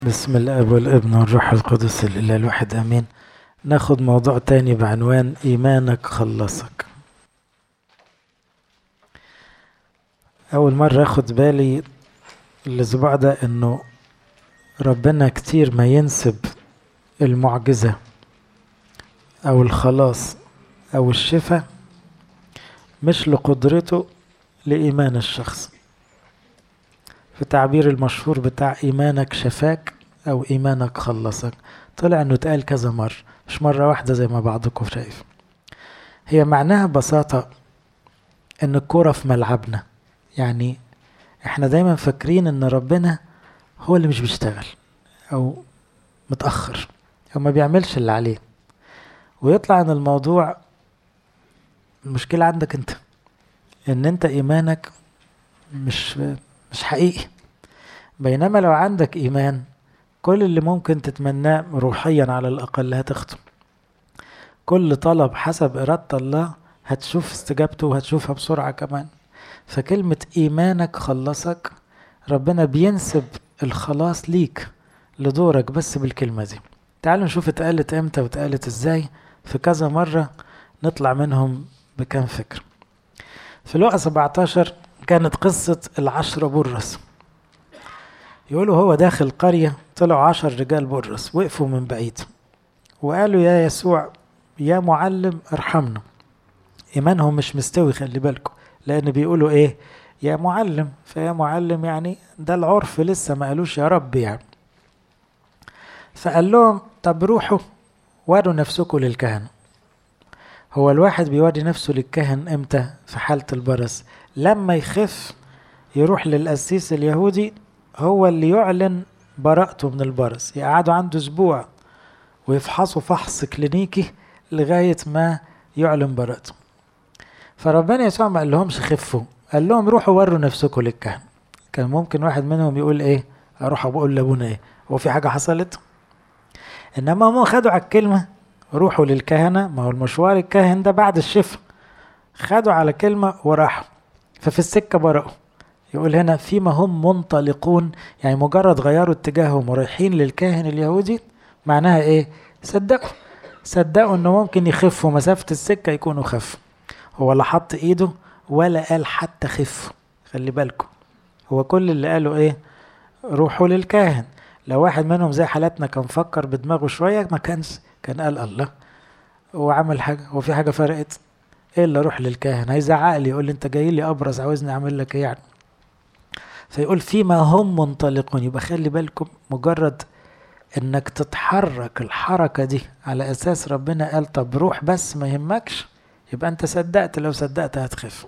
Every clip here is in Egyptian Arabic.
بسم الاب والابن والروح القدس الاله الواحد امين ناخد موضوع تاني بعنوان ايمانك خلصك اول مرة اخد بالي الاسبوع ده انه ربنا كتير ما ينسب المعجزة او الخلاص او الشفاء مش لقدرته لإيمان الشخص في التعبير المشهور بتاع إيمانك شفاك أو إيمانك خلصك طلع إنه اتقال كذا مرة مش مرة واحدة زي ما بعضكم شايف هي معناها ببساطة إن الكورة في ملعبنا يعني إحنا دايما فاكرين إن ربنا هو اللي مش بيشتغل أو متأخر أو ما بيعملش اللي عليه ويطلع إن الموضوع المشكلة عندك أنت إن أنت إيمانك مش مش حقيقي بينما لو عندك إيمان كل اللي ممكن تتمناه روحيا على الأقل هتاخده كل طلب حسب إرادة الله هتشوف استجابته وهتشوفها بسرعة كمان فكلمة إيمانك خلصك ربنا بينسب الخلاص ليك لدورك بس بالكلمة دي تعالوا نشوف اتقالت امتى واتقالت ازاي في كذا مرة نطلع منهم بكام فكر في لقا 17 كانت قصة العشرة برص يقولوا هو داخل قرية طلعوا عشر رجال برص وقفوا من بعيد وقالوا يا يسوع يا معلم ارحمنا إيمانهم مش مستوي خلي بالكم لأن بيقولوا إيه يا معلم فيا معلم يعني ده العرف لسه ما قالوش يا رب يعني فقال لهم طب روحوا وروا نفسكم للكهنة هو الواحد بيوري نفسه للكهن امتى في حالة البرص لما يخف يروح للقسيس اليهودي هو اللي يعلن براءته من البرص يقعدوا عنده اسبوع ويفحصوا فحص كلينيكي لغاية ما يعلن براءته فربنا يسوع ما قال لهمش خفوا قال لهم روحوا وروا نفسكم للكهن كان ممكن واحد منهم يقول ايه اروح اقول لابونا ايه هو في حاجة حصلت انما هم خدوا على الكلمة روحوا للكهنة ما هو المشوار الكاهن ده بعد الشفاء خدوا على كلمة وراحوا ففي السكة برقوا يقول هنا فيما هم منطلقون يعني مجرد غيروا اتجاههم ورايحين للكاهن اليهودي معناها ايه صدقوا صدقوا انه ممكن يخفوا مسافة السكة يكونوا خفوا هو لا حط ايده ولا قال حتى خفوا خلي بالكم هو كل اللي قاله ايه روحوا للكاهن لو واحد منهم زي حالاتنا كان فكر بدماغه شوية ما كانش كان قال الله هو عمل حاجة هو في حاجة فرقت ايه اللي اروح للكاهن هيزعق لي يقول لي انت جاي لي ابرز عاوزني اعمل لك ايه يعني فيقول فيما هم منطلقون يبقى خلي بالكم مجرد انك تتحرك الحركة دي على اساس ربنا قال طب روح بس ما يهمكش يبقى انت صدقت لو صدقت هتخف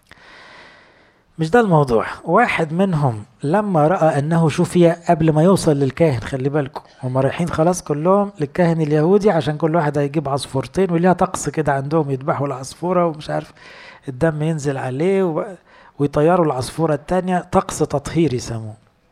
مش ده الموضوع واحد منهم لما رأى أنه شفي قبل ما يوصل للكاهن خلي بالكم هم رايحين خلاص كلهم للكاهن اليهودي عشان كل واحد هيجيب عصفورتين وليها طقس كده عندهم يذبحوا العصفورة ومش عارف الدم ينزل عليه و... ويطيروا العصفورة التانية طقس تطهير يسموه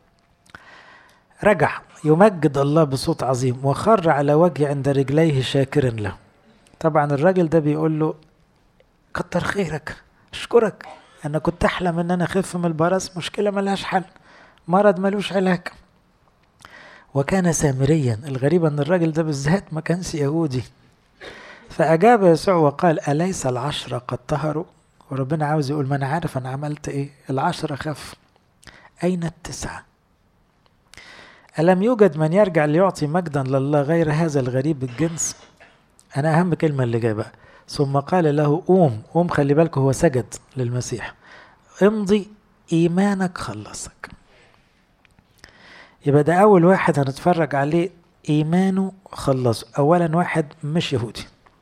رجع يمجد الله بصوت عظيم وخر على وجهه عند رجليه شاكرا له طبعا الراجل ده بيقول له كتر خيرك اشكرك انا كنت احلم ان انا اخف من البرص مشكله ملهاش حل مرض ملوش علاج وكان سامريا الغريب ان الراجل ده بالذات ما كانش يهودي فاجاب يسوع وقال اليس العشره قد طهروا وربنا عاوز يقول ما انا عارف انا عملت ايه العشره خف اين التسعه الم يوجد من يرجع ليعطي مجدا لله غير هذا الغريب الجنس انا اهم كلمه اللي جايه بقى ثم قال له قوم قوم خلي بالك هو سجد للمسيح امضي ايمانك خلصك يبقى ده اول واحد هنتفرج عليه ايمانه خلصه اولا واحد مش يهودي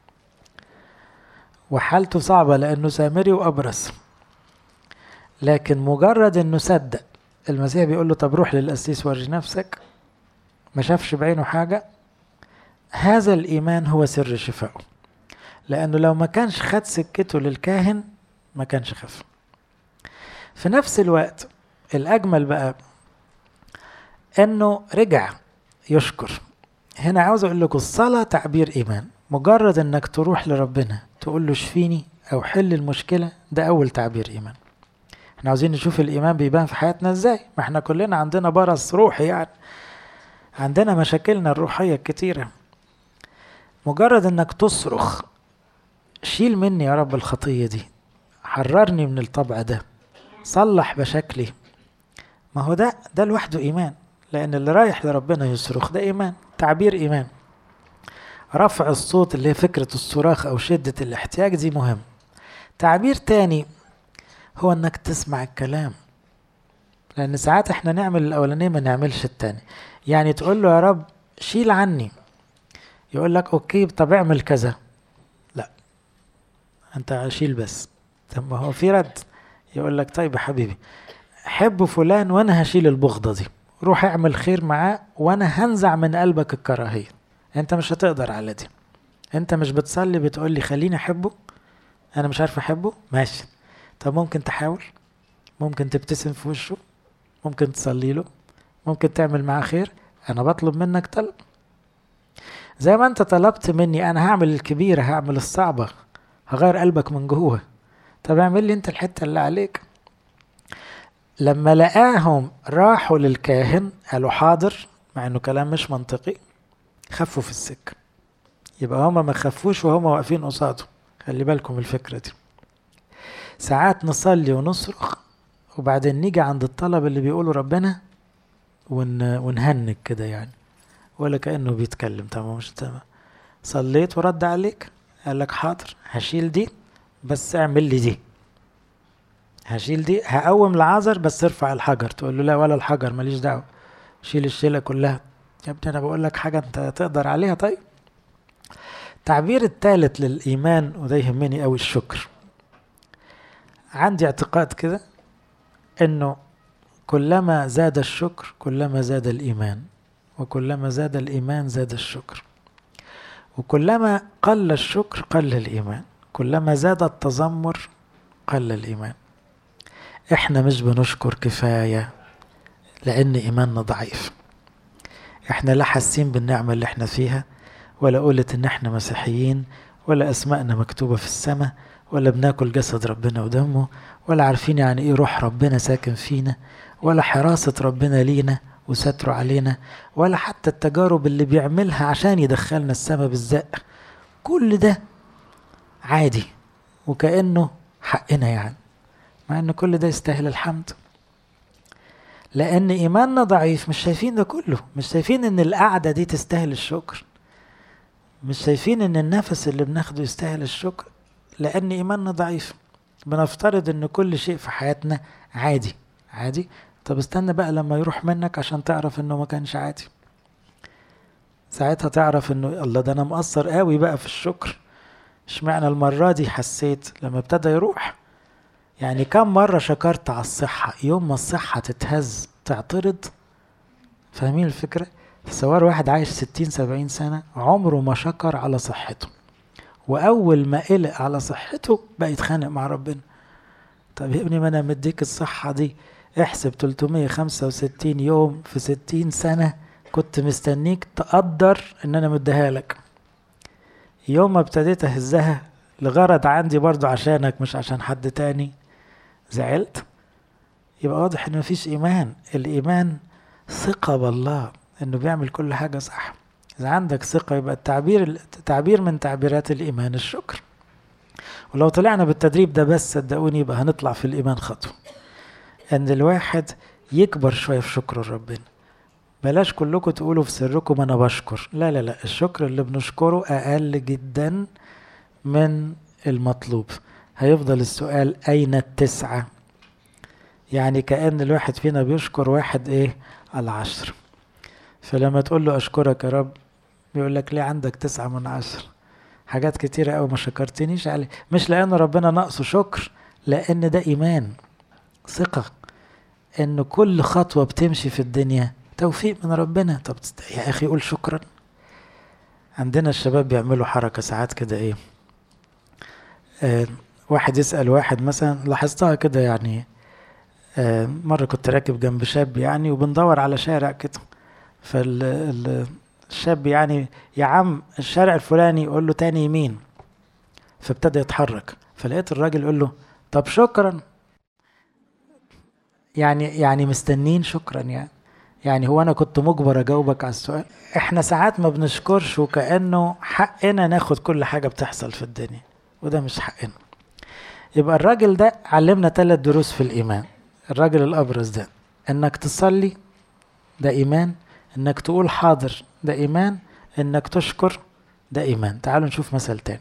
وحالته صعبة لانه سامري وابرص لكن مجرد انه صدق المسيح بيقول له طب روح للقسيس وري نفسك ما شافش بعينه حاجة هذا الايمان هو سر شفائه لانه لو ما كانش خد سكته للكاهن ما كانش خف في نفس الوقت الاجمل بقى انه رجع يشكر هنا عاوز اقول لكم الصلاه تعبير ايمان مجرد انك تروح لربنا تقول له اشفيني او حل المشكله ده اول تعبير ايمان احنا عاوزين نشوف الايمان بيبان في حياتنا ازاي ما احنا كلنا عندنا برص روحي يعني عندنا مشاكلنا الروحية كتيرة مجرد انك تصرخ شيل مني يا رب الخطية دي حررني من الطبع ده صلح مشاكلي ما هو ده ده لوحده ايمان لان اللي رايح لربنا يصرخ ده ايمان تعبير ايمان رفع الصوت اللي هي فكرة الصراخ او شدة الاحتياج دي مهم تعبير تاني هو انك تسمع الكلام لان ساعات احنا نعمل الاولانية ما نعملش التاني يعني تقول له يا رب شيل عني يقول لك اوكي طب اعمل كذا لا انت شيل بس طب ما هو في رد يقول لك طيب يا حبيبي حب فلان وانا هشيل البغضه دي روح اعمل خير معاه وانا هنزع من قلبك الكراهيه انت مش هتقدر على دي انت مش بتصلي بتقول لي خليني احبه انا مش عارف احبه ماشي طب ممكن تحاول ممكن تبتسم في وشه ممكن تصلي له ممكن تعمل معاه خير انا بطلب منك طلب زي ما انت طلبت مني انا هعمل الكبيرة هعمل الصعبة هغير قلبك من جوه طب اعمل لي انت الحتة اللي عليك لما لقاهم راحوا للكاهن قالوا حاضر مع انه كلام مش منطقي خفوا في السكة يبقى هما ما خفوش وهما واقفين قصاده خلي بالكم الفكرة دي ساعات نصلي ونصرخ وبعدين نيجي عند الطلب اللي بيقوله ربنا ون... ونهنج كده يعني ولا كأنه بيتكلم تمام مش تمام صليت ورد عليك قال لك حاضر هشيل دي بس اعمل لي دي هشيل دي هقوم العذر بس ارفع الحجر تقول له لا ولا الحجر ماليش دعوه شيل الشيله كلها يا ابني انا بقول لك حاجه انت تقدر عليها طيب التعبير الثالث للايمان وده يهمني قوي الشكر عندي اعتقاد كده انه كلما زاد الشكر كلما زاد الايمان وكلما زاد الايمان زاد الشكر وكلما قل الشكر قل الايمان كلما زاد التذمر قل الايمان احنا مش بنشكر كفايه لان ايماننا ضعيف احنا لا حاسين بالنعمه اللي احنا فيها ولا قلت ان احنا مسيحيين ولا اسمائنا مكتوبه في السماء ولا بناكل جسد ربنا ودمه ولا عارفين يعني ايه روح ربنا ساكن فينا ولا حراسة ربنا لينا وستره علينا ولا حتى التجارب اللي بيعملها عشان يدخلنا السماء بالزق كل ده عادي وكأنه حقنا يعني مع ان كل ده يستاهل الحمد لان ايماننا ضعيف مش شايفين ده كله مش شايفين ان القعده دي تستاهل الشكر مش شايفين ان النفس اللي بناخده يستاهل الشكر لان ايماننا ضعيف بنفترض ان كل شيء في حياتنا عادي عادي طب استنى بقى لما يروح منك عشان تعرف انه ما كانش عادي ساعتها تعرف انه الله ده انا مقصر قوي بقى في الشكر اشمعنى المرة دي حسيت لما ابتدى يروح يعني كم مرة شكرت على الصحة يوم ما الصحة تتهز تعترض فاهمين الفكرة تصور واحد عايش ستين سبعين سنة عمره ما شكر على صحته وأول ما قلق على صحته بقى يتخانق مع ربنا طب يا ابني ما أنا مديك الصحة دي احسب 365 يوم في 60 سنة كنت مستنيك تقدر ان انا مديها لك يوم ما ابتديت اهزها لغرض عندي برضو عشانك مش عشان حد تاني زعلت يبقى واضح ان مفيش ايمان الايمان ثقة بالله انه بيعمل كل حاجة صح اذا عندك ثقة يبقى التعبير تعبير من تعبيرات الايمان الشكر ولو طلعنا بالتدريب ده بس صدقوني يبقى هنطلع في الايمان خطوه ان الواحد يكبر شويه في شكر ربنا بلاش كلكم تقولوا في سركم انا بشكر لا لا لا الشكر اللي بنشكره اقل جدا من المطلوب هيفضل السؤال اين التسعة يعني كأن الواحد فينا بيشكر واحد ايه العشر فلما تقول له اشكرك يا رب بيقول لك ليه عندك تسعة من عشر حاجات كتيرة أوي ما شكرتنيش عليه مش لأن ربنا ناقصه شكر لأن ده إيمان ثقة ان كل خطوة بتمشي في الدنيا توفيق من ربنا طب يا اخي قول شكرا عندنا الشباب بيعملوا حركة ساعات كده ايه آه واحد يسأل واحد مثلا لاحظتها كده يعني آه مرة كنت راكب جنب شاب يعني وبندور على شارع كده فالشاب يعني يا عم الشارع الفلاني يقول له تاني يمين فابتدى يتحرك فلقيت الراجل يقول له طب شكرا يعني يعني مستنين شكرا يعني يعني هو انا كنت مجبر اجاوبك على السؤال احنا ساعات ما بنشكرش وكانه حقنا ناخد كل حاجه بتحصل في الدنيا وده مش حقنا يبقى الراجل ده علمنا ثلاث دروس في الايمان الراجل الابرز ده انك تصلي ده ايمان انك تقول حاضر ده ايمان انك تشكر ده ايمان تعالوا نشوف مثل تاني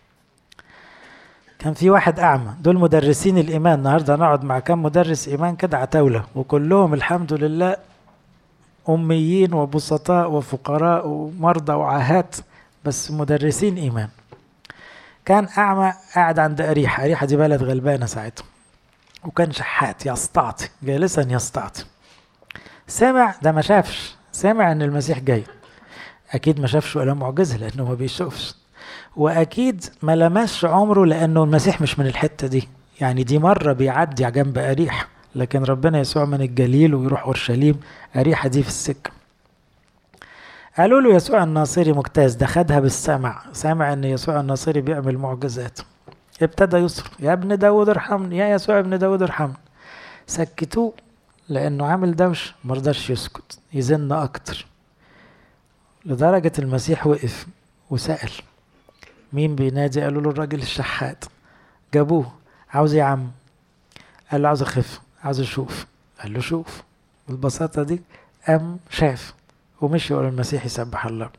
كان في واحد اعمى دول مدرسين الايمان النهارده نقعد مع كام مدرس ايمان كده عتاوله وكلهم الحمد لله اميين وبسطاء وفقراء ومرضى وعاهات بس مدرسين ايمان كان اعمى قاعد عند اريحه اريحه دي بلد غلبانه ساعتها وكان شحات يستعطي جالسا يستعطي سمع ده ما شافش سمع ان المسيح جاي اكيد ما شافش ولا معجزه لانه ما بيشوفش واكيد ما لمسش عمره لانه المسيح مش من الحته دي يعني دي مره بيعدي جنب اريحه لكن ربنا يسوع من الجليل ويروح اورشليم اريحه دي في السكه قالوا له يسوع الناصري مجتاز ده خدها بالسمع سامع ان يسوع الناصري بيعمل معجزات ابتدى يصرخ يا ابن داود ارحمني يا يسوع ابن داود ارحمني سكتوه لانه عامل دوش مرضاش يسكت يزن اكتر لدرجة المسيح وقف وسأل مين بينادي قالوا له الراجل الشحات جابوه عاوز يا عم قال له عاوز اخف عاوز اشوف قال له شوف بالبساطة دي قام شاف ومشي ورا المسيح يسبح الله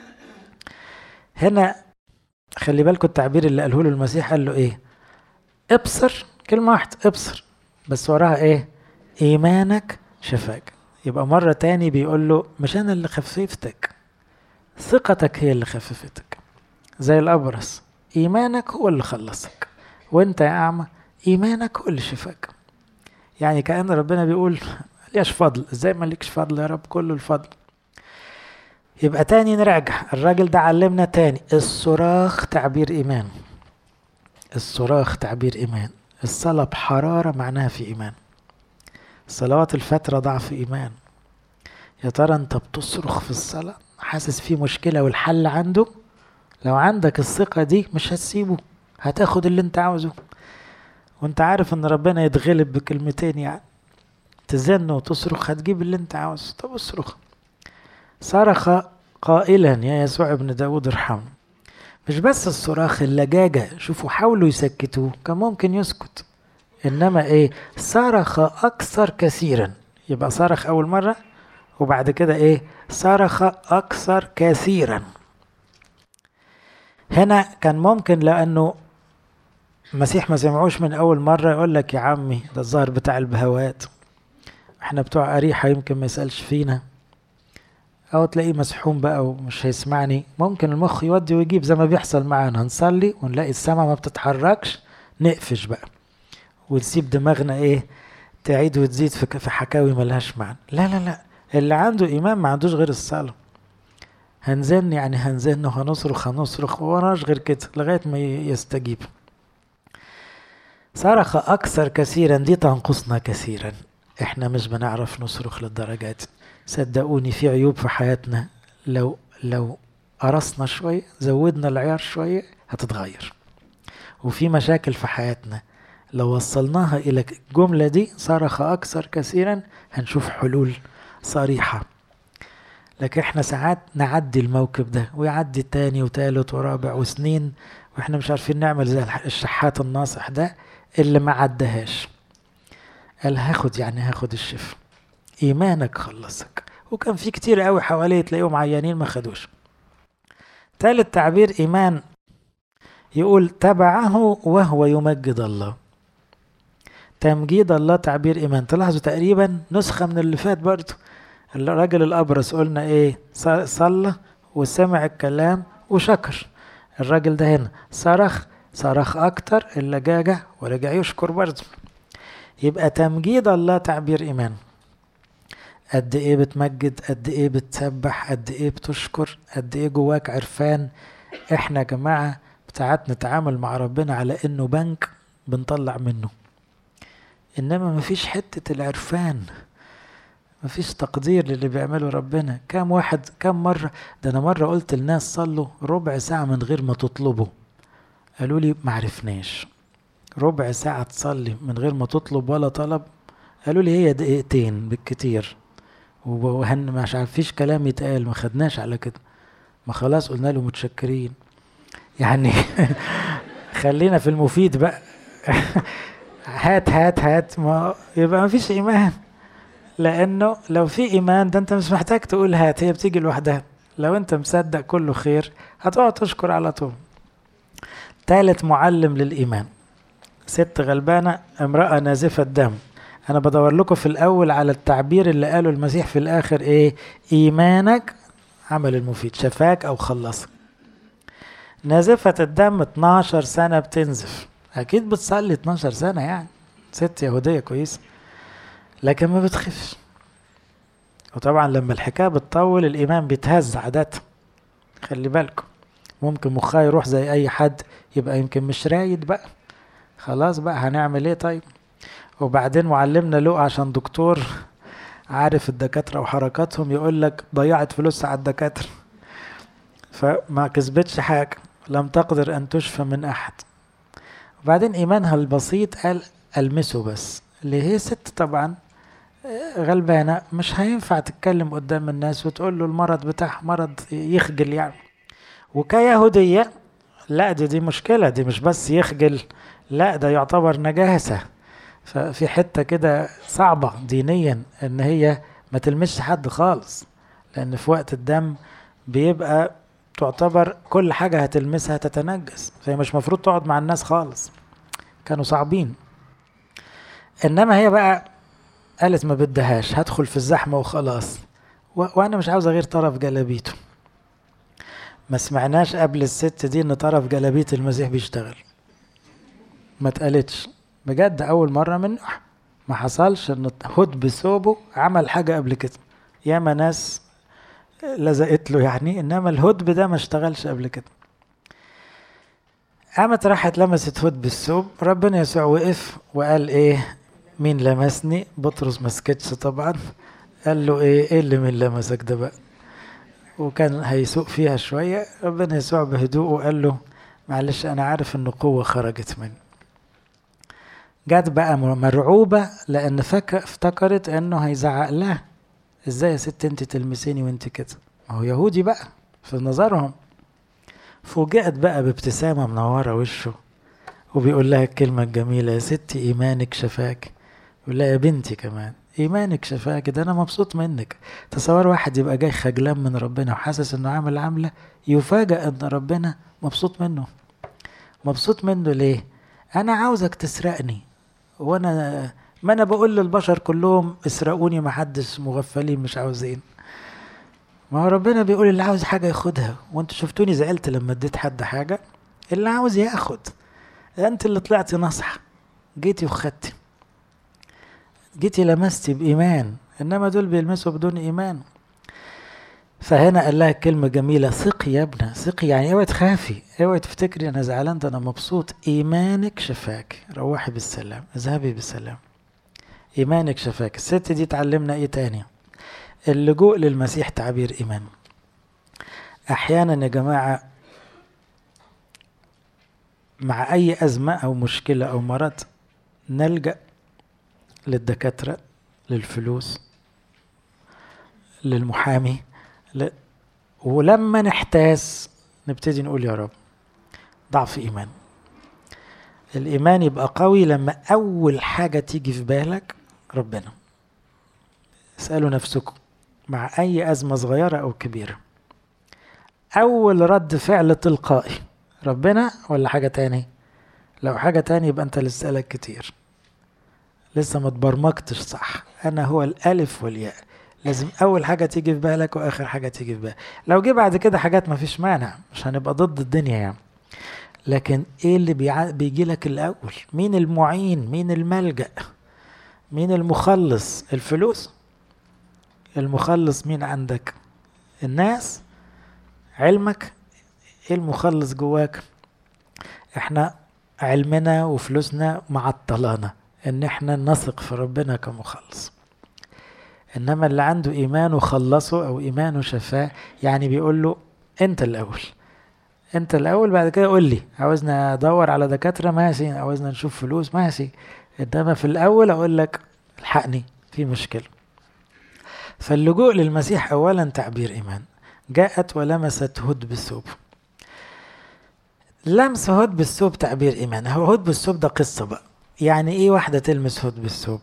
هنا خلي بالكم التعبير اللي قاله له المسيح قال له ايه ابصر كلمة واحدة ابصر بس وراها ايه ايمانك شفاك يبقى مرة تاني بيقول له مش انا اللي خففتك ثقتك هي اللي خففتك زي الابرص ايمانك هو اللي خلصك وانت يا اعمى ايمانك هو اللي شفاك يعني كأن ربنا بيقول ليش فضل ازاي مالكش فضل يا رب كله الفضل يبقى تاني نراجع الراجل ده علمنا تاني الصراخ تعبير ايمان الصراخ تعبير ايمان الصلاة بحرارة معناها في ايمان صلوات الفترة ضعف ايمان يا ترى انت بتصرخ في الصلاة حاسس في مشكلة والحل عنده لو عندك الثقة دي مش هتسيبه هتاخد اللي انت عاوزه وانت عارف ان ربنا يتغلب بكلمتين يعني تزن وتصرخ هتجيب اللي انت عاوزه طب اصرخ صرخ قائلا يا يسوع ابن داود ارحمني مش بس الصراخ اللجاجة شوفوا حاولوا يسكتوه كان ممكن يسكت انما ايه صرخ اكثر كثيرا يبقى صرخ اول مرة وبعد كده ايه صرخ اكثر كثيرا هنا كان ممكن لانه المسيح ما سمعوش من اول مرة يقول لك يا عمي ده الظاهر بتاع البهوات احنا بتوع اريحة يمكن ما يسألش فينا او تلاقيه مسحوم بقى ومش هيسمعني ممكن المخ يودي ويجيب زي ما بيحصل معانا هنصلي ونلاقي السماء ما بتتحركش نقفش بقى ونسيب دماغنا ايه تعيد وتزيد في في حكاوي ملهاش معنى لا لا لا اللي عنده ايمان ما عندوش غير الصلاه هنزن يعني هنزن وهنصرخ هنصرخ وراناش غير كده لغايه ما يستجيب صرخ اكثر كثيرا دي تنقصنا كثيرا احنا مش بنعرف نصرخ للدرجات صدقوني في عيوب في حياتنا لو لو قرصنا شوية زودنا العيار شوية هتتغير وفي مشاكل في حياتنا لو وصلناها إلى الجملة دي صرخ أكثر كثيرا هنشوف حلول صريحة لكن احنا ساعات نعدي الموكب ده ويعدي تاني وتالت ورابع وسنين واحنا مش عارفين نعمل زي الشحات الناصح ده اللي ما عدهاش قال هاخد يعني هاخد الشفا ايمانك خلصك وكان في كتير قوي حواليه تلاقيهم عيانين ما خدوش تالت تعبير ايمان يقول تبعه وهو يمجد الله تمجيد الله تعبير ايمان تلاحظوا تقريبا نسخه من اللي فات برضه الراجل الابرص قلنا ايه صلى وسمع الكلام وشكر الراجل ده هنا صرخ صرخ اكتر اللجاجه ورجع يشكر برضه يبقى تمجيد الله تعبير ايمان قد ايه بتمجد قد ايه بتسبح قد ايه بتشكر قد ايه جواك عرفان احنا يا جماعه ساعات نتعامل مع ربنا على انه بنك بنطلع منه انما مفيش حته العرفان مفيش تقدير للي بيعمله ربنا كام واحد كام مرة ده أنا مرة قلت للناس صلوا ربع ساعة من غير ما تطلبوا قالوا لي معرفناش ربع ساعة تصلي من غير ما تطلب ولا طلب قالوا لي هي دقيقتين بالكتير وهن مش عارفيش كلام يتقال ما خدناش على كده ما خلاص قلنا له متشكرين يعني خلينا في المفيد بقى هات هات هات ما يبقى ما فيش ايمان لانه لو في ايمان ده انت مش محتاج تقول هات هي بتيجي لوحدها لو انت مصدق كله خير هتقعد تشكر على طول ثالث معلم للايمان ست غلبانه امراه نازفه الدم انا بدور لكم في الاول على التعبير اللي قاله المسيح في الاخر ايه ايمانك عمل المفيد شفاك او خلصك نازفة الدم 12 سنة بتنزف أكيد بتصلي 12 سنة يعني ست يهودية كويسة لكن ما بتخفش وطبعا لما الحكاية بتطول الإيمان بيتهز عادة خلي بالكم ممكن مخها يروح زي أي حد يبقى يمكن مش رايد بقى خلاص بقى هنعمل ايه طيب وبعدين معلمنا لو عشان دكتور عارف الدكاترة وحركاتهم يقول لك ضيعت فلوسها على الدكاترة فما كسبتش حاجة لم تقدر أن تشفى من أحد وبعدين إيمانها البسيط قال ألمسه بس اللي هي ست طبعا غلبانة مش هينفع تتكلم قدام الناس وتقول له المرض بتاعها مرض يخجل يعني وكيهودية لا دي دي مشكلة دي مش بس يخجل لا ده يعتبر نجاسة ففي حتة كده صعبة دينيا ان هي ما تلمسش حد خالص لان في وقت الدم بيبقى تعتبر كل حاجة هتلمسها تتنجس فهي مش مفروض تقعد مع الناس خالص كانوا صعبين انما هي بقى قالت ما بدهاش هدخل في الزحمة وخلاص و... وانا مش عاوز غير طرف جلابيته ما سمعناش قبل الست دي ان طرف جلابية المسيح بيشتغل ما اتقالتش بجد اول مرة من ما حصلش ان هد بثوبه عمل حاجة قبل كده ياما ناس لزقت له يعني انما الهدب ده ما اشتغلش قبل كده قامت راحت لمست هد بالثوب ربنا يسوع وقف وقال ايه مين لمسني بطرس ما سكتش طبعا قال له ايه ايه اللي مين لمسك ده بقى وكان هيسوق فيها شوية ربنا يسوع بهدوء قال له معلش انا عارف ان قوة خرجت مني جت بقى مرعوبة لان فك افتكرت انه هيزعق لها ازاي يا ست انت تلمسيني وانت كده ما هو يهودي بقى في نظرهم فوجئت بقى بابتسامة منورة وشه وبيقول لها الكلمة الجميلة يا ستي إيمانك شفاك يقول لها يا بنتي كمان إيمانك شفاك ده أنا مبسوط منك تصور واحد يبقى جاي خجلان من ربنا وحاسس إنه عامل عاملة يفاجأ إن ربنا مبسوط منه مبسوط منه ليه؟ أنا عاوزك تسرقني وأنا ما أنا بقول للبشر كلهم اسرقوني محدش مغفلين مش عاوزين ما هو ربنا بيقول اللي عاوز حاجة ياخدها وانتوا شفتوني زعلت لما اديت حد حاجة اللي عاوز ياخد انت اللي طلعتي نصح جيتي وخدتي جيتي لمستي بإيمان إنما دول بيلمسوا بدون إيمان فهنا قال لها كلمة جميلة ثقي يا ابنة ثقي يعني اوعي تخافي اوعي تفتكري أنا زعلان ده أنا مبسوط إيمانك شفاك روحي بالسلام اذهبي بالسلام إيمانك شفاك الست دي تعلمنا إيه تاني اللجوء للمسيح تعبير إيمان أحيانا يا جماعة مع أي أزمة أو مشكلة أو مرض نلجأ للدكاترة للفلوس للمحامي ل... ولما نحتاس نبتدي نقول يا رب ضعف إيمان الإيمان يبقى قوي لما أول حاجة تيجي في بالك ربنا اسألوا نفسكم مع أي أزمة صغيرة أو كبيرة أول رد فعل تلقائي ربنا ولا حاجة تاني لو حاجة تاني يبقى أنت لسه لك كتير لسه ما تبرمجتش صح أنا هو الألف والياء لازم أول حاجة تيجي في بالك وآخر حاجة تيجي في بالك لو جه بعد كده حاجات ما فيش مانع مش هنبقى ضد الدنيا يعني لكن ايه اللي بيع... بيجي لك الاول مين المعين مين الملجا مين المخلص الفلوس المخلص مين عندك الناس علمك ايه المخلص جواك احنا علمنا وفلوسنا معطلانا ان احنا نثق في ربنا كمخلص انما اللي عنده ايمان وخلصه او ايمانه شفاه يعني بيقول له انت الاول انت الاول بعد كده قول لي عاوزنا ادور على دكاتره ماشي عاوزنا نشوف فلوس ماشي انما في الاول اقول لك الحقني في مشكله فاللجوء للمسيح أولا تعبير إيمان جاءت ولمست هد بالثوب لمس هد بالثوب تعبير إيمان هو هد بالثوب ده قصة بقى يعني إيه واحدة تلمس هد بالثوب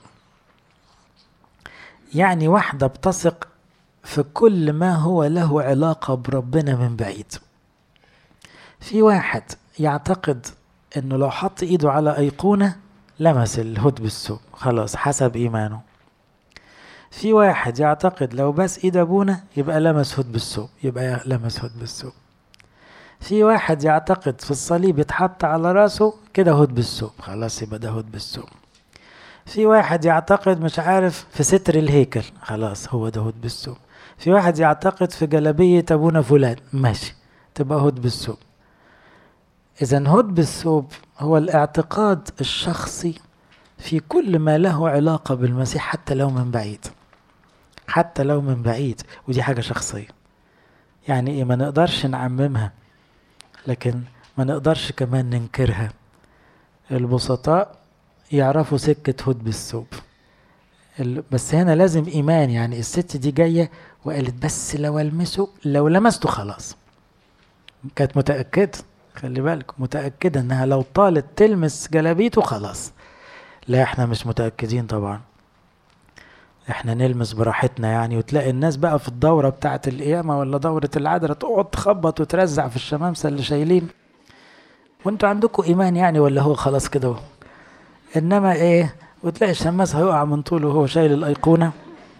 يعني واحدة بتثق في كل ما هو له علاقة بربنا من بعيد في واحد يعتقد انه لو حط ايده على ايقونة لمس الهد بالثوب خلاص حسب ايمانه في واحد يعتقد لو بس ايد ابونا يبقى لمس هد بالثوب يبقى لمس هد بالثوب في واحد يعتقد في الصليب يتحط على راسه كده هد بالثوب خلاص يبقى ده هد بالثوب في واحد يعتقد مش عارف في ستر الهيكل خلاص هو ده هد بالثوب في واحد يعتقد في جلبية أبونا فلان ماشي تبقى هد بالثوب إذا هد بالثوب هو الاعتقاد الشخصي في كل ما له علاقة بالمسيح حتى لو من بعيد حتى لو من بعيد ودي حاجة شخصية يعني إيه ما نقدرش نعممها لكن ما نقدرش كمان ننكرها البسطاء يعرفوا سكة هد بالثوب بس هنا لازم إيمان يعني الست دي جاية وقالت بس لو ألمسه لو لمسته خلاص كانت متأكدة خلي بالك متأكدة إنها لو طالت تلمس جلابيته خلاص لا احنا مش متأكدين طبعا احنا نلمس براحتنا يعني وتلاقي الناس بقى في الدورة بتاعة القيامة ولا دورة العذراء تقعد تخبط وترزع في الشمامسة اللي شايلين وانتوا عندكم ايمان يعني ولا هو خلاص كده انما ايه وتلاقي الشماس هيقع من طوله وهو شايل الايقونة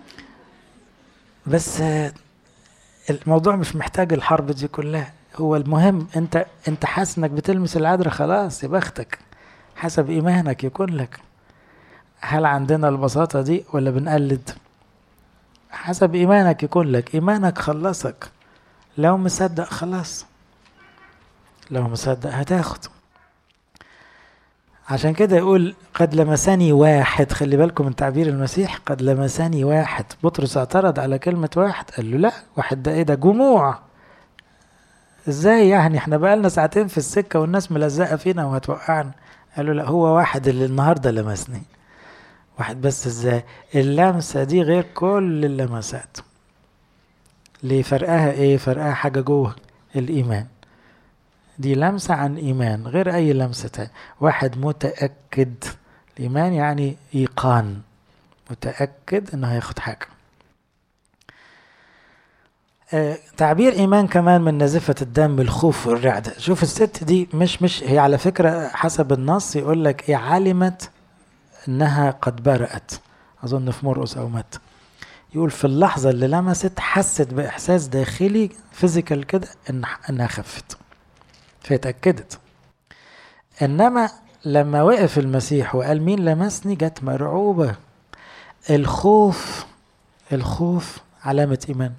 بس الموضوع مش محتاج الحرب دي كلها هو المهم انت انت حاسس انك بتلمس العذراء خلاص يا بختك حسب ايمانك يكون لك هل عندنا البساطة دي ولا بنقلد حسب إيمانك يكون لك إيمانك خلصك لو مصدق خلاص لو مصدق هتاخد عشان كده يقول قد لمسني واحد خلي بالكم من تعبير المسيح قد لمسني واحد بطرس اعترض على كلمة واحد قال له لا واحد ده ايه ده جموع ازاي يعني احنا بقالنا ساعتين في السكة والناس ملزقة فينا وهتوقعنا قال له لا هو واحد اللي النهاردة لمسني واحد بس ازاي اللمسة دي غير كل اللمسات ليه فرقها ايه فرقها حاجة جوه الايمان دي لمسة عن ايمان غير اي لمسة تاني واحد متأكد الايمان يعني ايقان متأكد انه هياخد حاجة آه تعبير ايمان كمان من نزفة الدم الخوف والرعدة شوف الست دي مش مش هي على فكرة حسب النص يقول لك ايه علمت انها قد برأت اظن في مرقس او مت يقول في اللحظة اللي لمست حست باحساس داخلي فيزيكال كده ان انها خفت فاتأكدت انما لما وقف المسيح وقال مين لمسني جت مرعوبة الخوف الخوف علامة ايمان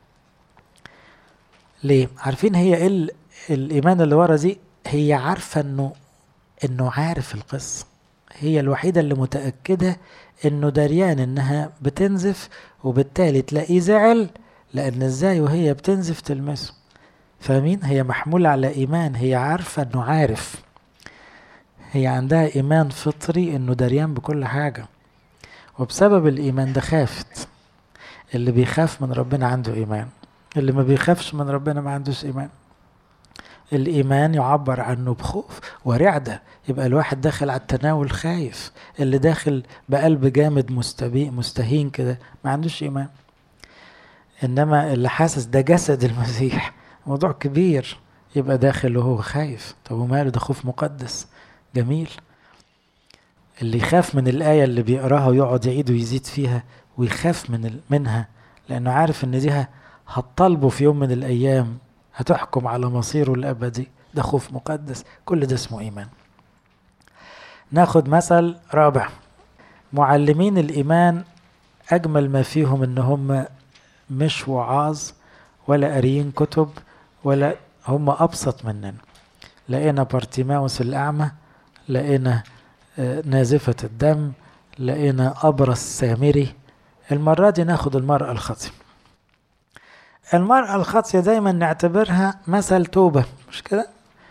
ليه عارفين هي ايه الايمان اللي ورا دي هي عارفة انه انه عارف القصه هي الوحيدة اللي متأكدة انه دريان انها بتنزف وبالتالي تلاقيه زعل لان ازاي وهي بتنزف تلمسه فاهمين هي محمولة على ايمان هي عارفة انه عارف هي عندها ايمان فطري انه دريان بكل حاجة وبسبب الايمان ده خافت اللي بيخاف من ربنا عنده ايمان اللي ما بيخافش من ربنا ما عندوش ايمان الإيمان يعبر عنه بخوف ورعدة يبقى الواحد داخل على التناول خايف اللي داخل بقلب جامد مستبي مستهين كده ما عندوش إيمان إنما اللي حاسس ده جسد المسيح موضوع كبير يبقى داخل وهو خايف طب وماله ده خوف مقدس جميل اللي يخاف من الآية اللي بيقراها ويقعد يعيد ويزيد فيها ويخاف من منها لأنه عارف إن دي هتطلبه في يوم من الأيام هتحكم على مصيره الأبدي ده خوف مقدس كل ده اسمه إيمان ناخد مثل رابع معلمين الإيمان أجمل ما فيهم إن هم مش وعاظ ولا قاريين كتب ولا هم أبسط مننا لقينا بارتيماوس الأعمى لقينا نازفة الدم لقينا أبرص سامري المرة دي ناخد المرأة الخاطئة المرأة الخاطية دايما نعتبرها مثل توبة مش كده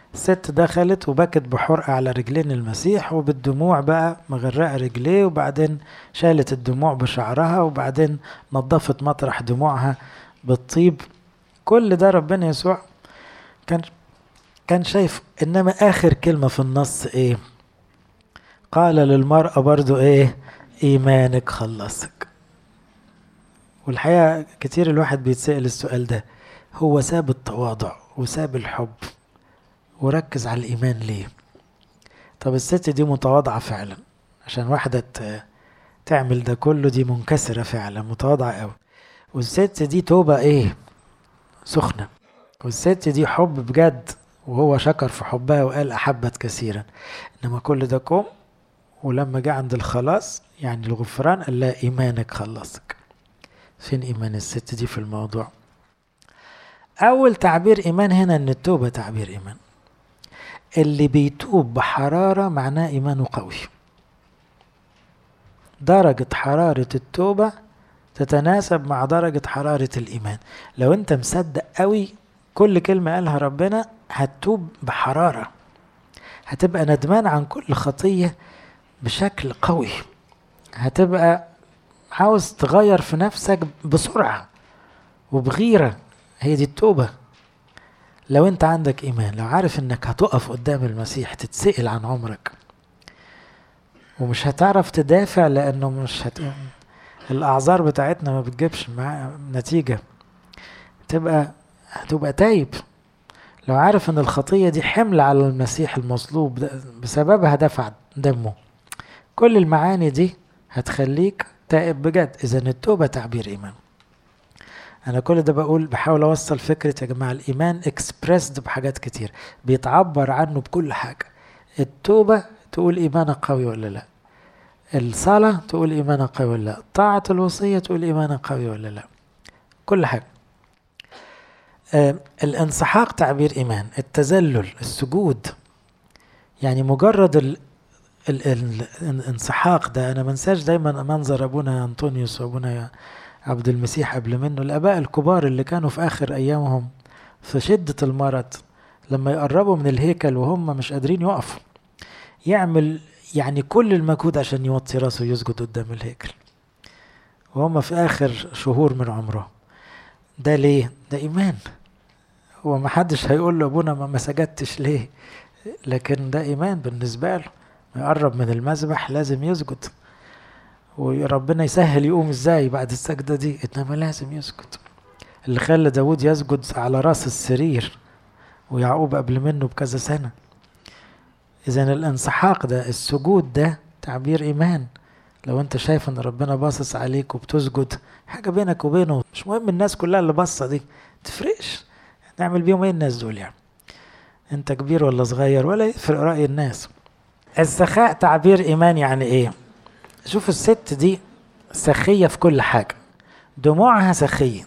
ست دخلت وبكت بحرقة على رجلين المسيح وبالدموع بقى مغرقة رجليه وبعدين شالت الدموع بشعرها وبعدين نظفت مطرح دموعها بالطيب كل ده ربنا يسوع كان كان شايف انما اخر كلمة في النص ايه قال للمرأة برضو ايه ايمانك خلصك والحقيقة كتير الواحد بيتسأل السؤال ده هو ساب التواضع وساب الحب وركز على الإيمان ليه طب الست دي متواضعة فعلا عشان واحدة تعمل ده كله دي منكسرة فعلا متواضعة قوي والست دي توبة ايه سخنة والست دي حب بجد وهو شكر في حبها وقال أحبت كثيرا إنما كل ده كوم ولما جه عند الخلاص يعني الغفران قال لها إيمانك خلصك فين إيمان الست دي في الموضوع أول تعبير إيمان هنا إن التوبة تعبير إيمان اللي بيتوب بحرارة معناه إيمانه قوي درجة حرارة التوبة تتناسب مع درجة حرارة الإيمان لو أنت مصدق قوي كل كلمة قالها ربنا هتتوب بحرارة هتبقى ندمان عن كل خطية بشكل قوي هتبقى عاوز تغير في نفسك بسرعة وبغيرة هي دي التوبة لو انت عندك ايمان لو عارف انك هتقف قدام المسيح تتسأل عن عمرك ومش هتعرف تدافع لانه مش هت... الاعذار بتاعتنا ما بتجيبش مع نتيجة تبقى هتبقى تايب لو عارف ان الخطية دي حمل على المسيح المصلوب بسببها دفع دمه كل المعاني دي هتخليك تائب بجد اذا التوبة تعبير ايمان انا كل ده بقول بحاول اوصل فكره يا جماعه الايمان اكسبريسد بحاجات كتير بيتعبر عنه بكل حاجه التوبه تقول ايمانك قوي ولا لا الصلاه تقول ايمانك قوي ولا لا طاعه الوصيه تقول ايمانك قوي ولا لا كل حاجه آه الانسحاق تعبير ايمان التذلل السجود يعني مجرد ال ال ال الانسحاق ده انا منساش دايما منظر ابونا انطونيوس وابونا عبد المسيح قبل منه الآباء الكبار اللي كانوا في آخر أيامهم في شدة المرض لما يقربوا من الهيكل وهم مش قادرين يقفوا يعمل يعني كل المجهود عشان يوطي راسه ويسجد قدام الهيكل وهم في آخر شهور من عمره ده ليه؟ ده إيمان هو ما حدش هيقول له أبونا ما سجدتش ليه لكن ده إيمان بالنسبة له ما يقرب من المذبح لازم يسجد وربنا يسهل يقوم ازاي بعد السجدة دي انما لازم يسجد اللي خلى داود يسجد على راس السرير ويعقوب قبل منه بكذا سنة اذا الانسحاق ده السجود ده تعبير ايمان لو انت شايف ان ربنا باصص عليك وبتسجد حاجة بينك وبينه مش مهم الناس كلها اللي باصة دي تفرقش نعمل بيهم ايه الناس دول يعني انت كبير ولا صغير ولا يفرق رأي الناس السخاء تعبير ايمان يعني ايه شوف الست دي سخية في كل حاجة دموعها سخية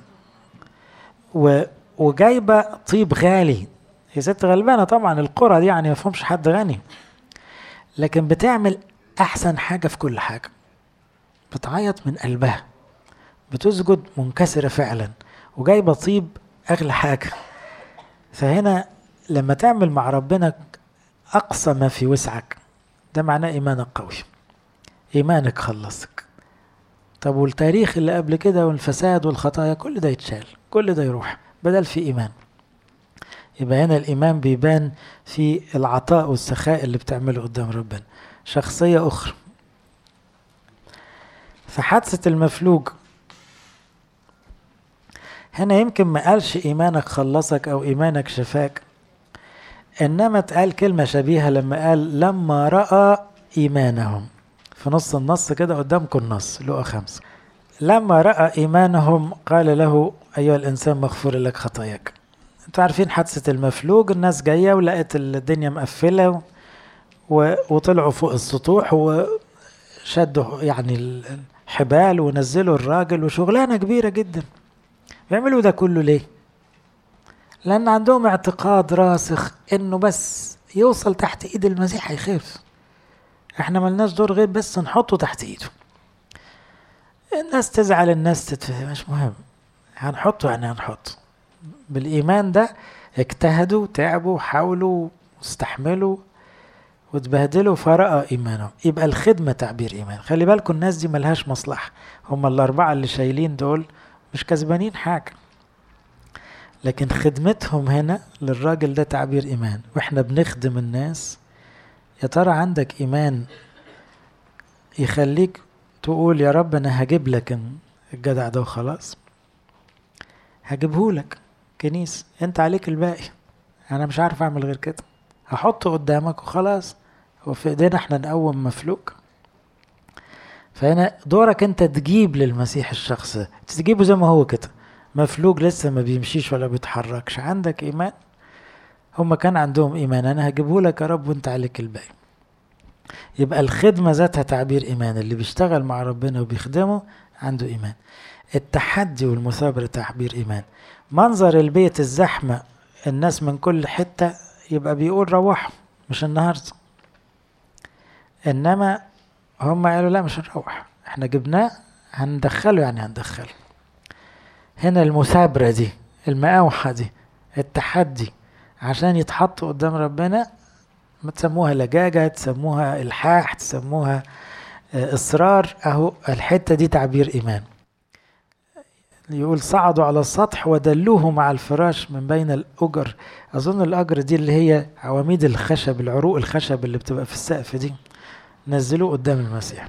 و... وجايبة طيب غالي هي ست غلبانة طبعا القرى دي يعني ما فيهمش حد غني لكن بتعمل أحسن حاجة في كل حاجة بتعيط من قلبها بتسجد منكسرة فعلا وجايبة طيب أغلى حاجة فهنا لما تعمل مع ربنا أقصى ما في وسعك ده معناه إيمانك قوي إيمانك خلصك طب والتاريخ اللي قبل كده والفساد والخطايا كل ده يتشال كل ده يروح بدل في إيمان يبقى هنا الإيمان بيبان في العطاء والسخاء اللي بتعمله قدام ربنا شخصية أخرى في حادثة المفلوج هنا يمكن ما قالش إيمانك خلصك أو إيمانك شفاك إنما اتقال كلمة شبيهة لما قال لما رأى إيمانهم في نص النص كده قدامكم النص لقى خمسة لما رأى إيمانهم قال له أيها الإنسان مغفور لك خطاياك انتوا عارفين حادثة المفلوج الناس جاية ولقت الدنيا مقفلة و... وطلعوا فوق السطوح وشدوا يعني الحبال ونزلوا الراجل وشغلانة كبيرة جدا بيعملوا ده كله ليه؟ لأن عندهم اعتقاد راسخ إنه بس يوصل تحت إيد المسيح هيخاف احنا ملناش دور غير بس نحطه تحت ايده الناس تزعل الناس تتفهم مش مهم هنحطه يعني هنحطه بالإيمان ده اجتهدوا تعبوا حاولوا واستحملوا وتبهدلوا فرأى إيمانهم يبقى الخدمة تعبير إيمان خلي بالكم الناس دي ملهاش مصلحة هم الأربعة اللي شايلين دول مش كسبانين حاجة لكن خدمتهم هنا للراجل ده تعبير إيمان وإحنا بنخدم الناس يا ترى عندك إيمان يخليك تقول يا رب أنا هجيب لك الجدع ده وخلاص هجيبهولك كنيس انت عليك الباقي انا مش عارف اعمل غير كده هحطه قدامك وخلاص وفي ايدينا احنا نقوم مفلوك فهنا دورك انت تجيب للمسيح الشخص تجيبه زي ما هو كده مفلوج لسه ما بيمشيش ولا بيتحركش عندك ايمان هما كان عندهم ايمان انا هجيبه لك يا رب وانت عليك الباقي يبقى الخدمه ذاتها تعبير ايمان اللي بيشتغل مع ربنا وبيخدمه عنده ايمان التحدي والمثابره تعبير ايمان منظر البيت الزحمه الناس من كل حته يبقى بيقول روحوا مش النهارده انما هم قالوا لا مش هنروح احنا جبناه هندخله يعني هندخله هنا المثابرة دي المقاوحة دي التحدي عشان يتحط قدام ربنا ما تسموها لجاجة تسموها إلحاح تسموها إصرار أهو الحتة دي تعبير إيمان يقول صعدوا على السطح ودلوه مع الفراش من بين الأجر أظن الأجر دي اللي هي عواميد الخشب العروق الخشب اللي بتبقى في السقف دي نزلوه قدام المسيح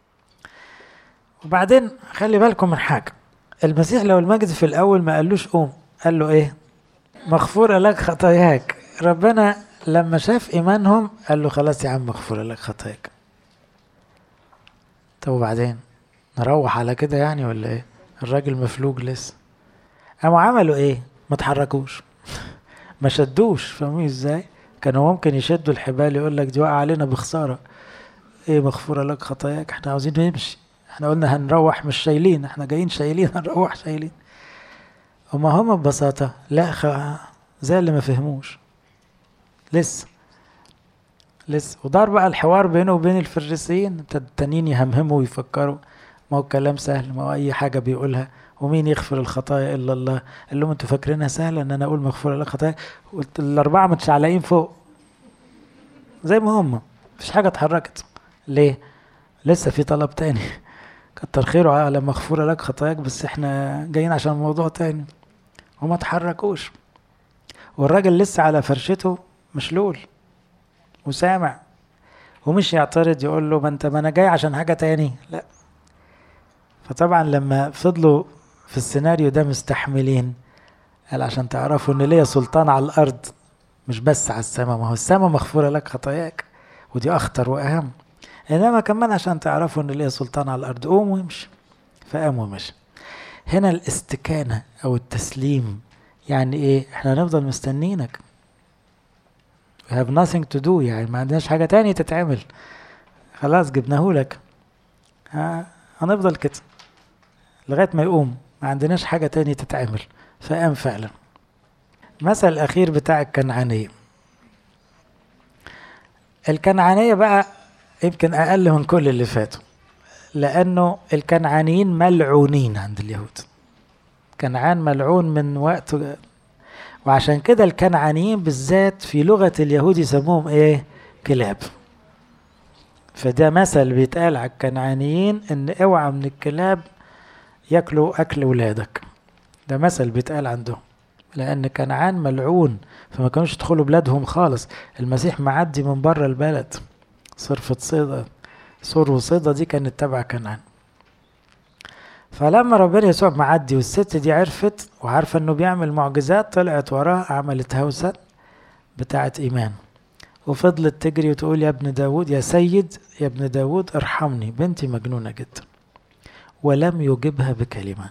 وبعدين خلي بالكم من حاجة المسيح لو المجد في الأول ما قالوش قوم قال له إيه مغفورة لك خطاياك ربنا لما شاف إيمانهم قال له خلاص يا عم مغفورة لك خطاياك طب وبعدين نروح على كده يعني ولا إيه الراجل مفلوج لسه قاموا عملوا إيه ما تحركوش ما شدوش فاهمين ازاي كانوا ممكن يشدوا الحبال يقول لك دي وقع علينا بخساره ايه مغفوره لك خطاياك احنا عاوزين نمشي احنا قلنا هنروح مش شايلين احنا جايين شايلين هنروح شايلين وما هم ببساطة لا خ... زي اللي ما فهموش لسه لسه ودار بقى الحوار بينه وبين الفريسيين التانيين يهمهموا ويفكروا ما هو الكلام سهل ما هو اي حاجة بيقولها ومين يغفر الخطايا الا الله قال لهم انتوا فاكرينها سهلة ان انا اقول مغفورة لك خطايا قلت الاربعة متشعلقين فوق زي ما هم مفيش حاجة اتحركت ليه لسه في طلب تاني كتر خيره على مغفورة لك خطاياك بس احنا جايين عشان موضوع تاني وما تحركوش والراجل لسه على فرشته مشلول وسامع ومش يعترض يقول له ما انت ما انا جاي عشان حاجة تاني لا فطبعا لما فضلوا في السيناريو ده مستحملين قال عشان تعرفوا ان ليا سلطان على الارض مش بس على السماء ما هو السماء مغفورة لك خطاياك ودي اخطر واهم انما كمان عشان تعرفوا ان ليا سلطان على الارض قوم وامشي فقام ومشي هنا الاستكانة او التسليم يعني ايه احنا هنفضل مستنينك we have nothing to do يعني ما عندناش حاجة تانية تتعمل خلاص جبناه لك ها هنفضل كده لغاية ما يقوم ما عندناش حاجة تانية تتعمل فقام فعلا مثل الأخير بتاع الكنعانية الكنعانية بقى يمكن أقل من كل اللي فاتوا لأنه الكنعانيين ملعونين عند اليهود كنعان ملعون من وقت وعشان كده الكنعانيين بالذات في لغة اليهود يسموهم ايه كلاب فده مثل بيتقال على الكنعانيين ان اوعى من الكلاب ياكلوا اكل ولادك ده مثل بيتقال عندهم لان كنعان ملعون فما كانوش يدخلوا بلادهم خالص المسيح معدي من بره البلد صرفة صيدا سور وصيدا دي كانت تبع كنعان فلما ربنا يسوع معدي والست دي عرفت وعارفة انه بيعمل معجزات طلعت وراه عملت هوسة بتاعت ايمان وفضلت تجري وتقول يا ابن داود يا سيد يا ابن داود ارحمني بنتي مجنونة جدا ولم يجبها بكلمة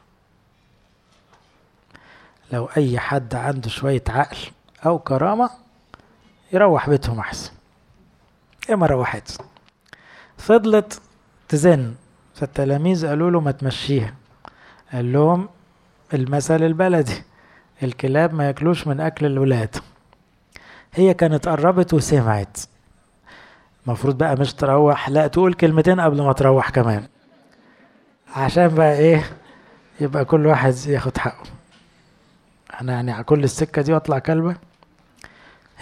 لو اي حد عنده شوية عقل او كرامة يروح بيتهم احسن ايه ما روحتش فضلت تزن فالتلاميذ قالوا له ما تمشيها قال لهم المثل البلدي الكلاب ما ياكلوش من اكل الولاد هي كانت قربت وسمعت المفروض بقى مش تروح لا تقول كلمتين قبل ما تروح كمان عشان بقى ايه يبقى كل واحد ياخد حقه انا يعني على كل السكه دي واطلع كلبه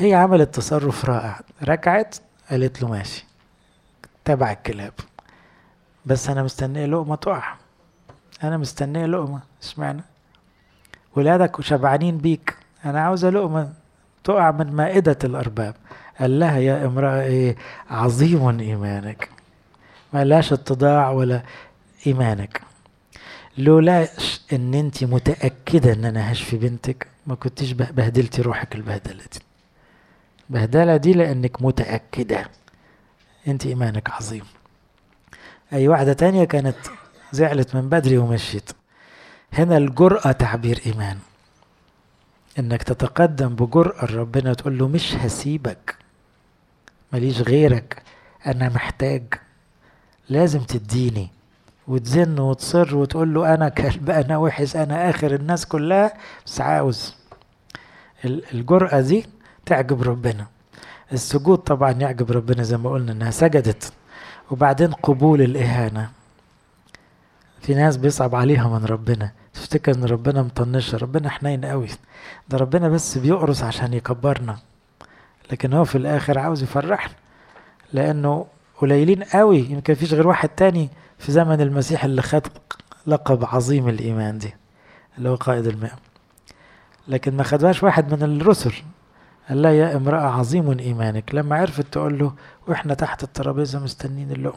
هي عملت تصرف رائع ركعت قالت له ماشي تبع الكلاب بس انا مستنيه لقمه تقع انا مستنيه لقمه اشمعنى ولادك شبعانين بيك انا عاوزه لقمه تقع من مائده الارباب قال لها يا امراه ايه عظيم ايمانك ما لاش اتضاع ولا ايمانك لولاش ان انت متاكده ان انا هشفي بنتك ما كنتيش بهدلتي روحك البهدله دي البهدله دي لانك متاكده انت ايمانك عظيم اي واحده تانية كانت زعلت من بدري ومشيت هنا الجرأة تعبير إيمان إنك تتقدم بجرأة لربنا تقول له مش هسيبك ماليش غيرك أنا محتاج لازم تديني وتزن وتصر وتقول له أنا كلب أنا وحش أنا آخر الناس كلها بس عاوز الجرأة دي تعجب ربنا السجود طبعا يعجب ربنا زي ما قلنا إنها سجدت وبعدين قبول الإهانة في ناس بيصعب عليها من ربنا تفتكر ان ربنا مطنشة ربنا حنين قوي ده ربنا بس بيقرص عشان يكبرنا لكن هو في الاخر عاوز يفرحنا لانه قليلين قوي يمكن فيش غير واحد تاني في زمن المسيح اللي خد لقب عظيم الايمان دي اللي هو قائد الماء لكن ما خدهاش واحد من الرسل قال لا يا امرأة عظيم إيمانك لما عرفت تقول له وإحنا تحت الترابيزة مستنين اللقم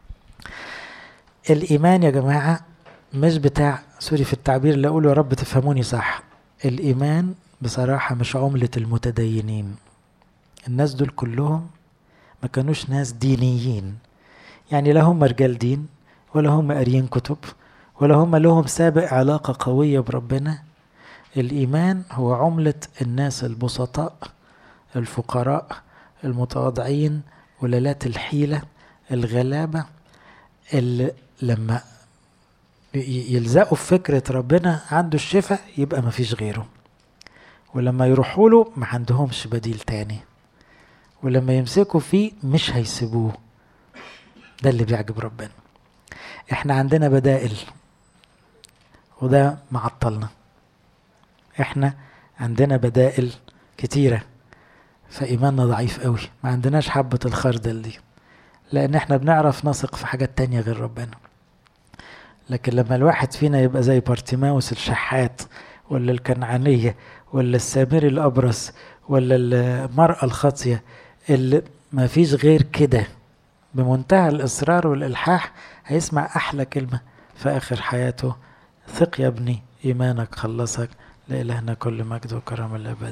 الإيمان يا جماعة مش بتاع سوري في التعبير اللي أقوله يا رب تفهموني صح الإيمان بصراحة مش عملة المتدينين الناس دول كلهم ما كانوش ناس دينيين يعني لا هم رجال دين ولا هم قاريين كتب ولا هم لهم سابق علاقة قوية بربنا الإيمان هو عملة الناس البسطاء الفقراء المتواضعين ولالات الحيلة الغلابة اللي لما يلزقوا في فكرة ربنا عنده الشفاء يبقى مفيش غيره ولما يروحوا له ما عندهمش بديل تاني ولما يمسكوا فيه مش هيسيبوه ده اللي بيعجب ربنا احنا عندنا بدائل وده معطلنا احنا عندنا بدائل كتيرة فإيماننا ضعيف قوي ما عندناش حبة الخردل دي لأن احنا بنعرف نثق في حاجات تانية غير ربنا لكن لما الواحد فينا يبقى زي بارتيماوس الشحات ولا الكنعانية ولا السامري الأبرص ولا المرأة الخاطية اللي ما فيش غير كده بمنتهى الإصرار والإلحاح هيسمع أحلى كلمة في آخر حياته ثق يا ابني إيمانك خلصك لإلهنا كل مجد وكرم الأبد